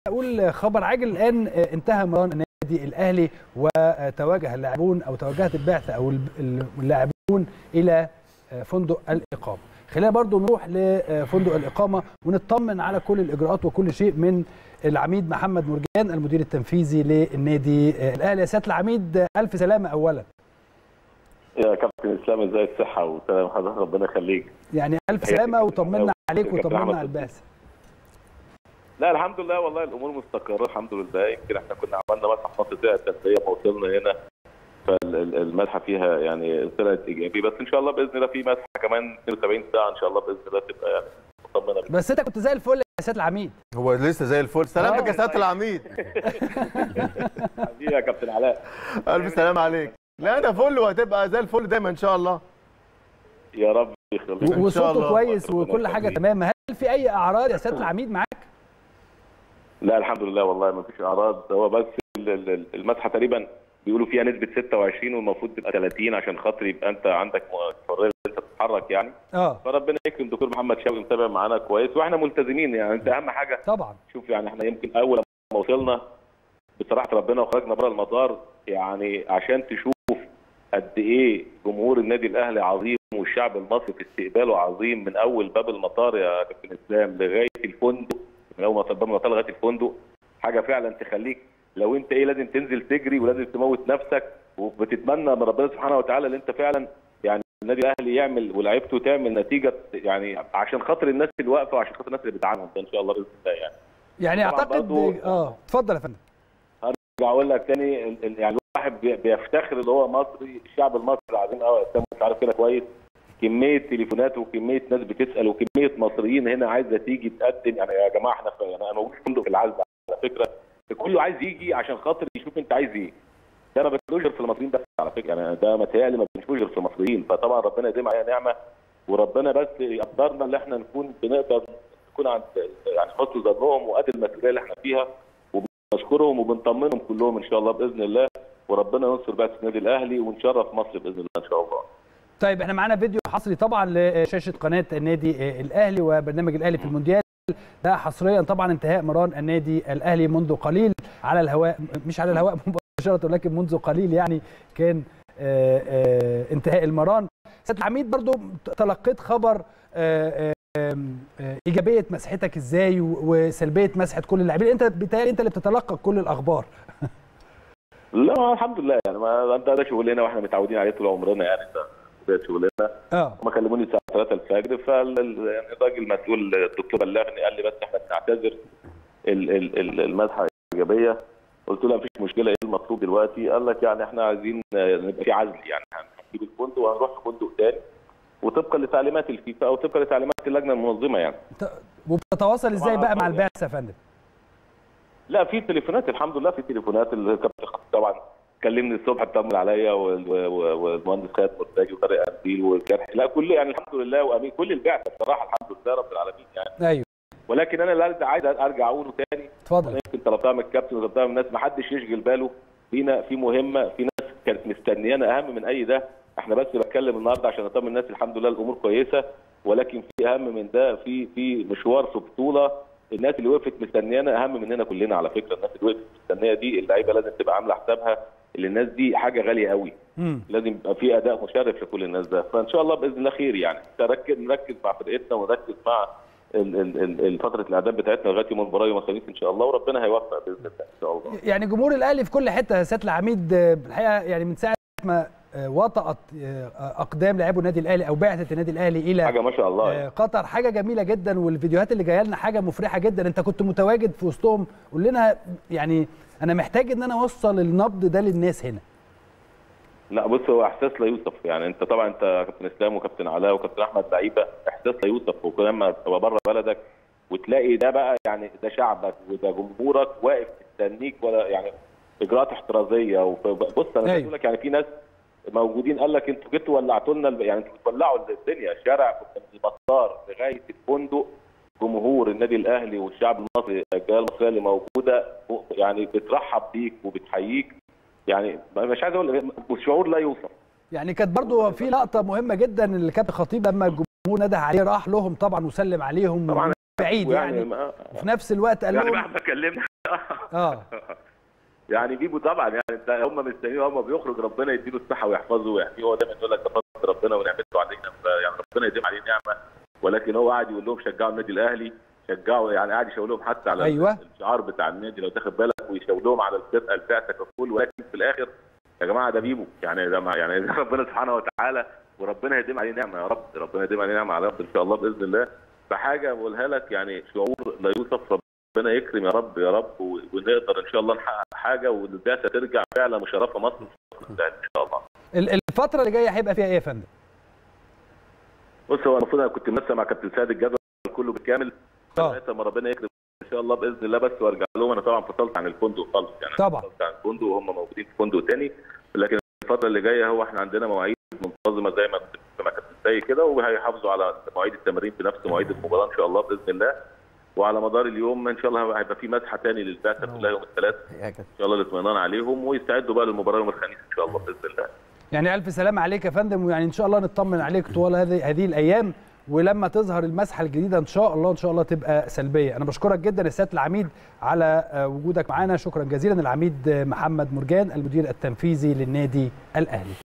اقول خبر عاجل الان انتهى مران النادي الاهلي وتواجه اللاعبون او توجهت البعثه او اللاعبون الى فندق الاقامه خلينا برضو نروح لفندق الاقامه ونطمن على كل الاجراءات وكل شيء من العميد محمد مرجان المدير التنفيذي للنادي الاهلي يا سياده العميد الف سلامه اولا يا كابتن اسلام ازاي الصحه وسلام حضرتك ربنا يخليك يعني الف سلامه وطمنا عليك وطمنا على البعثه لا الحمد لله والله الامور مستقره الحمد لله يمكن احنا كنا عملنا مسح منطقه التسليه ما وصلنا هنا فالمسحه فيها يعني طلعت ايجابي بس ان شاء الله باذن الله في مسحه كمان 72 ساعه ان شاء الله باذن الله تبقى يعني مطمنه بس انت كنت زي الفل يا سياده العميد هو لسه زي الفل سلامتك يا سياده العميد حبيبي يا كابتن علاء الف سلام عليك لا ده فل وهتبقى زي الفل دايما ان شاء الله يا رب يخليك وصوته كويس وكل حاجه تمام هل في اي اعراض يا سياده العميد معاك لا الحمد لله والله ما فيش اعراض هو بس المسحه تقريبا بيقولوا فيها نسبه 26 والمفروض تبقى 30 عشان خاطر يبقى انت عندك حريه ان انت تتحرك يعني اه فربنا يكرم دكتور محمد شوقي متابع معانا كويس واحنا ملتزمين يعني انت اهم حاجه طبعا شوف يعني احنا يمكن اول ما وصلنا بصراحه ربنا وخرجنا بره المطار يعني عشان تشوف قد ايه جمهور النادي الاهلي عظيم والشعب المصري في استقباله عظيم من اول باب المطار يا كابتن اسلام لغايه الفندق من اول ما باب المطار لغايه الفندق حاجه فعلا تخليك لو انت ايه لازم تنزل تجري ولازم تموت نفسك وبتتمنى من ربنا سبحانه وتعالى ان انت فعلا يعني النادي الاهلي يعمل ولاعيبته تعمل نتيجه يعني عشان خاطر الناس اللي واقفه وعشان خاطر الناس اللي بتدعمهم ان شاء الله باذن الله يعني يعني اعتقد اه اتفضل يا فندم هرجع اقول لك تاني يعني الواحد بيفتخر اللي هو مصري الشعب المصري عظيم قوي يا انت عارف كده كويس كميه تليفونات وكميه ناس بتسال وكميه مصريين هنا عايزه تيجي تقدم يعني يا جماعه احنا يعني انا موجود في فندق العزة على فكره كله عايز يجي عشان خاطر يشوف انت عايز ايه ده ما بنشوفش غير في المصريين بس على فكره يعني ده متهيألي ما بنشوفش غير في المصريين فطبعا ربنا يديم علينا نعمه وربنا بس يقدرنا ان احنا نكون بنقدر نكون عند يعني حسن ظنهم وقد المسؤوليه اللي احنا فيها وبنشكرهم وبنطمنهم كلهم ان شاء الله باذن الله وربنا ينصر بعثه النادي الاهلي ونشرف مصر باذن الله ان شاء الله. طيب احنا معانا فيديو حصري طبعا لشاشه قناه النادي الاهلي وبرنامج الاهلي في المونديال ده حصريا طبعا انتهاء مران النادي الاهلي منذ قليل على الهواء مش على الهواء مباشره ولكن منذ قليل يعني كان آآ آآ انتهاء المران سياده العميد برضو تلقيت خبر آآ ايجابيه مسحتك ازاي وسلبيه مسحه كل اللاعبين انت بالتالي انت اللي بتتلقى كل الاخبار لا الحمد لله يعني ما ده, ده شغلنا واحنا متعودين عليه طول عمرنا يعني ده شغلنا اه هم كلموني الساعه 3 الفجر فالراجل المسؤول الدكتور بلغني قال لي بس احنا بنعتذر المسحه ايجابيه قلت له مفيش مشكله ايه المطلوب دلوقتي قال لك يعني احنا عايزين نبقى في عزل يعني هنجيب الفندق وهنروح في فندق ثاني وطبقا لتعليمات الفيفا او طبقا لتعليمات اللجنه المنظمه يعني وبتتواصل ازاي بقى مع البعثه يا فندم؟ لا في تليفونات الحمد لله في تليفونات الكابتن طبعا كلمني الصبح اطمن عليا والمهندس خالد مرتجي وطارق قنديل والجرح لا كل يعني الحمد لله وامين كل البعثه بصراحه الحمد لله رب العالمين يعني ايوه ولكن انا اللي عايز ارجع اقوله تاني اتفضل يمكن طلبتها من الكابتن وطلبتها من الناس ما حدش يشغل باله فينا في مهمه في ناس كانت مستنيانا اهم من اي ده احنا بس بتكلم النهارده عشان اطمن الناس الحمد لله الامور كويسه ولكن في اهم من ده في في مشوار في بطوله الناس اللي وقفت مستنيانا اهم مننا كلنا على فكره الناس اللي وقفت مستنيه دي اللعيبه لازم تبقى عامله حسابها اللي الناس دي حاجه غاليه قوي مم. لازم يبقى في اداء مشرف لكل الناس ده فان شاء الله باذن الله خير يعني نركز نركز مع فرقتنا ونركز مع فتره الاعداد بتاعتنا لغايه يوم المباراه يوم الخميس ان شاء الله وربنا هيوفق باذن الله ان شاء الله يعني جمهور الاهلي في كل حته يا سياده العميد الحقيقه يعني من ساعه ما وطأت اقدام لاعبو النادي الاهلي او بعثه النادي الاهلي الى حاجه ما شاء الله يعني. قطر حاجه جميله جدا والفيديوهات اللي جايه لنا حاجه مفرحه جدا انت كنت متواجد في وسطهم قول لنا يعني انا محتاج ان انا اوصل النبض ده للناس هنا لا بص هو احساس لا يوصف يعني انت طبعا انت كابتن اسلام وكابتن علاء وكابتن احمد لعيبه احساس لا يوصف ولما تبقى بره بلدك وتلاقي ده بقى يعني ده شعبك وده جمهورك واقف مستنيك ولا يعني اجراءات احترازيه بص انا بقول لك يعني في ناس موجودين قال لك انتوا جيتوا ولعتوا لنا يعني انتوا بتولعوا الدنيا الشارع من المطار لغايه الفندق جمهور النادي الاهلي والشعب المصري الجاليه المصريه اللي موجوده يعني بترحب بيك وبتحييك يعني مش عايز اقول شعور لا يوصف يعني كانت برضو في لقطه مهمه جدا اللي كابتن خطيب لما الجمهور نده عليه راح لهم طبعا وسلم عليهم طبعا بعيد يعني ما- وفي نفس الوقت قال يعني لهم مهما كلمنا اه يعني بيبو طبعا يعني انت هم مستنيين هم بيخرج ربنا يديله الصحه ويحفظه ويحميه هو دايما يقول لك ده فضل ربنا ونعمته علينا ف- يعني ربنا يديم عليه نعمه ولكن هو قاعد يقول لهم شجعوا النادي الاهلي شجعوا يعني قاعد يشاور لهم حتى على أيوة. الشعار بتاع النادي لو تاخد بالك ويشاور لهم على الفرقه بتاعتك ككل ولكن في الاخر يا جماعه ده بيبو يعني ده ما- يعني ده ربنا سبحانه وتعالى وربنا يديم عليه نعمه يا رب ربنا يديم عليه نعمه على رب ان شاء الله باذن الله فحاجه بقولها لك يعني شعور لا يوصف ربنا يكرم يا رب يا رب و- ونقدر ان شاء الله نحقق حاجه والبعثه ترجع فعلا مشرفه مصر ان شاء الله. ال- الفتره اللي جايه هيبقى فيها ايه يا فندم؟ بص هو المفروض انا كنت منسق مع كابتن سيد الجدول كله بالكامل اه لغايه ما ربنا يكرم ان شاء الله باذن الله بس وارجع لهم انا طبعا فصلت عن الفندق خالص يعني طبعا. فصلت عن الفندق وهم موجودين في فندق تاني لكن الفتره اللي جايه هو احنا عندنا مواعيد منتظمه زي ما كنت مع كابتن سيد كده وهيحافظوا على مواعيد التمارين بنفس مواعيد المباراه ان شاء الله باذن الله وعلى مدار اليوم ان شاء الله هيبقى في مسحه تاني للبعثه كلها يوم الثلاث ان شاء الله الاطمئنان عليهم ويستعدوا بقى للمباراه يوم الخميس ان شاء الله باذن الله يعني الف سلامه عليك يا فندم ويعني ان شاء الله نطمن عليك طوال هذه هذه الايام ولما تظهر المسحه الجديده ان شاء الله ان شاء الله تبقى سلبيه انا بشكرك جدا يا سياده العميد على آه، وجودك معانا شكرا جزيلا العميد آه، محمد مرجان المدير التنفيذي للنادي الاهلي